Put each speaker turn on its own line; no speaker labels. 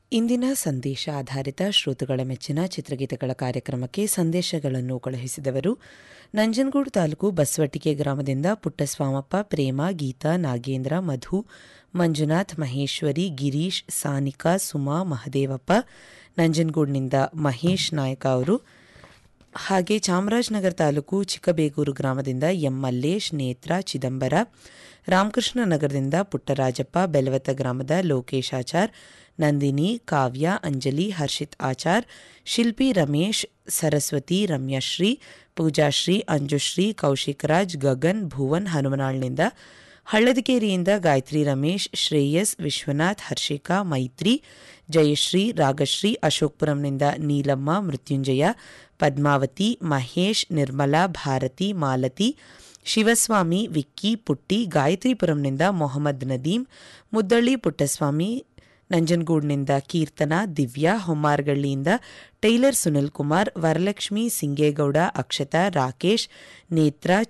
ಇಂದಿನ ಸಂದೇಶ ಆಧಾರಿತ ಶ್ರೋತೃಗಳ ಮೆಚ್ಚಿನ ಚಿತ್ರಗೀತೆಗಳ ಕಾರ್ಯಕ್ರಮಕ್ಕೆ ಸಂದೇಶಗಳನ್ನು ಕಳುಹಿಸಿದವರು ನಂಜನಗೂಡು ತಾಲೂಕು ಬಸವಟ್ಟಿಗೆ ಗ್ರಾಮದಿಂದ ಪುಟ್ಟಸ್ವಾಮಪ್ಪ ಪ್ರೇಮ ಗೀತಾ ನಾಗೇಂದ್ರ ಮಧು ಮಂಜುನಾಥ್ ಮಹೇಶ್ವರಿ ಗಿರೀಶ್ ಸಾನಿಕಾ ಸುಮಾ ಮಹದೇವಪ್ಪ ನಂಜನಗೂಡಿನಿಂದ ಮಹೇಶ್ ನಾಯಕ ಅವರು ಹಾಗೆ ಚಾಮರಾಜನಗರ ತಾಲೂಕು ಚಿಕ್ಕಬೇಗೂರು ಗ್ರಾಮದಿಂದ ಎಂ ಮಲ್ಲೇಶ್ ನೇತ್ರ ಚಿದಂಬರ ರಾಮಕೃಷ್ಣ ನಗರದಿಂದ ಪುಟ್ಟರಾಜಪ್ಪ ಬೆಲವತ್ತ ಗ್ರಾಮದ ಲೋಕೇಶ್ ಆಚಾರ್ ನಂದಿನಿ ಕಾವ್ಯ ಅಂಜಲಿ ಹರ್ಷಿತ್ ಆಚಾರ್ ಶಿಲ್ಪಿ ರಮೇಶ್ ಸರಸ್ವತಿ ರಮ್ಯಶ್ರೀ ಪೂಜಾಶ್ರೀ ಅಂಜುಶ್ರೀ ಕೌಶಿಕ್ ರಾಜ್ ಗಗನ್ ಭುವನ್ ಹನುಮನಾಳ್ನಿಂದ ಹಳ್ಳದಕೇರಿಯಿಂದ ಗಾಯತ್ರಿ ರಮೇಶ್ ಶ್ರೇಯಸ್ ವಿಶ್ವನಾಥ್ ಹರ್ಷಿಕಾ ಮೈತ್ರಿ ಜಯಶ್ರೀ ರಾಗಶ್ರೀ ಅಶೋಕ್ಪುರಂನಿಂದ ನೀಲಮ್ಮ ಮೃತ್ಯುಂಜಯ ಪದ್ಮಾವತಿ ಮಹೇಶ್ ನಿರ್ಮಲಾ ಭಾರತಿ ಮಾಲತಿ ಶಿವಸ್ವಾಮಿ ವಿಕ್ಕಿ ಪುಟ್ಟಿ ಗಾಯತ್ರಿಪುರಂನಿಂದ ಮೊಹಮ್ಮದ್ ನದೀಂ ಮುದ್ದಳ್ಳಿ ಪುಟ್ಟಸ್ವಾಮಿ ನಂಜನಗೂಡಿನಿಂದ ಕೀರ್ತನ ದಿವ್ಯಾ ಹೊಮ್ಮಾರ್ಗಳ್ಳಿಯಿಂದ ಟೈಲರ್ ಸುನಿಲ್ ಕುಮಾರ್ ವರಲಕ್ಷ್ಮಿ ಸಿಂಗೇಗೌಡ ಅಕ್ಷತಾ ರಾಕೇಶ್ ನೇತ್ರ